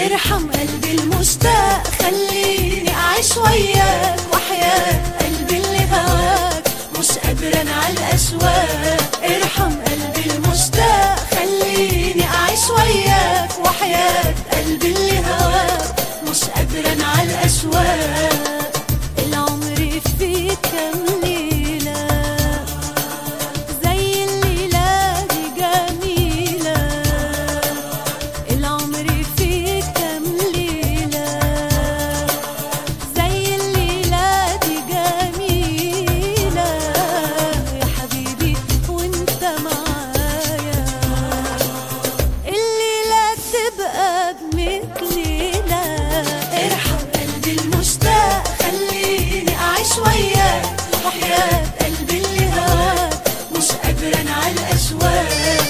ارحم قلبي المشتاق خليني اعيش وياك وحياة قلبي اللي هواك مش قادرة انا على الاشواق ارحم قلبي المشتاق خليني اعيش وياك وحياة قلبي اللي هواك مش قادرة انا على الاشواق العمر فيك كام ليلة زي الليلة دي جميلة العمر فيك كام ليلة زي الليلة دي جميلة يا حبيبي وانت معايا الليلة تبقى بمثل ليلة ارحم قلبي المشتاق خليني أعيش وياك وحياة قلبي اللي هواك مش قادرة أنا على الأشواق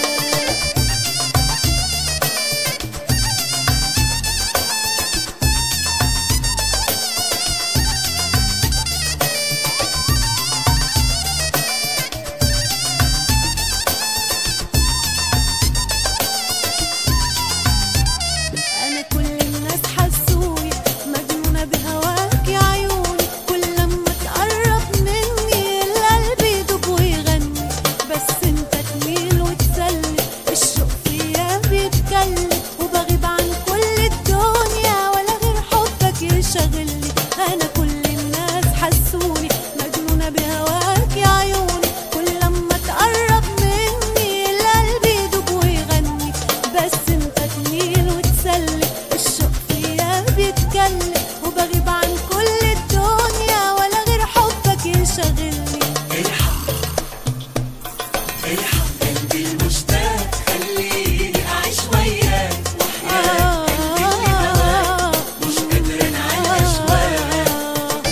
انا كل الناس حسوني مجنونه بهواك يا عيوني كل لما تقرب مني القلب يدوب ويغني بس انت تميل وتسلي الشوق فيا بيتكلم وبغيب عن كل الدنيا ولا غير حبك يشغلني انا كل الناس حسوني مجنونه بهواك يا عيوني كل لما تقرب مني القلب يدوب ويغني بس انت تميل وتسلي الشوق فيا بيتكلم وبغيب عن كل الدنيا ولا غير حبك يشغلني ارحم قلبي المشتاق خليني أعيش وياك وحياة قلبي اللي هواك مش قادرة أنا على الأشواق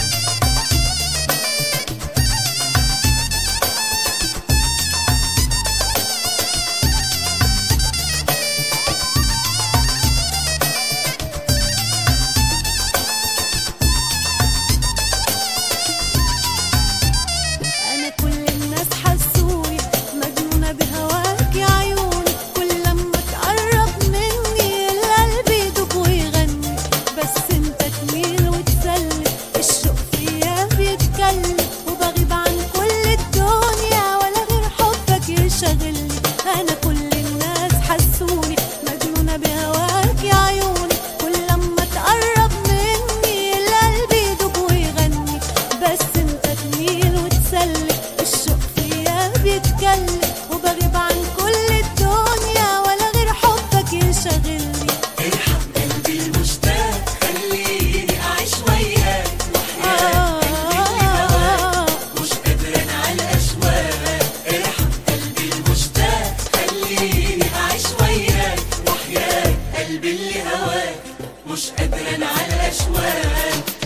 انا كل الناس حسوني مجنونه بهواك يا عيوني كل لما تقرب مني القلب يدوب ويغني بس انت تميل وتسلي الشوق فيا بيتكلم وبغيب عن كل الدنيا ولا غير حبك يشغلني انا كل الناس حسوني مجنونه بهواك يا عيوني كل لما تقرب مني القلب يدوب ويغني بس انت تميل وتسلي الشوق فيا بيتكلم وبغيب عن كل الدنيا ولا غير حبك يشغلني ارحم قلبي المشتاق خليني أعيش وياك وحياة قلبي اللي هواك مش قادرة أنا على الأشواق ارحم قلبي المشتاق خليني أعيش وياك وحياة قلبي اللي هواك مش قادرة أنا على الأشواق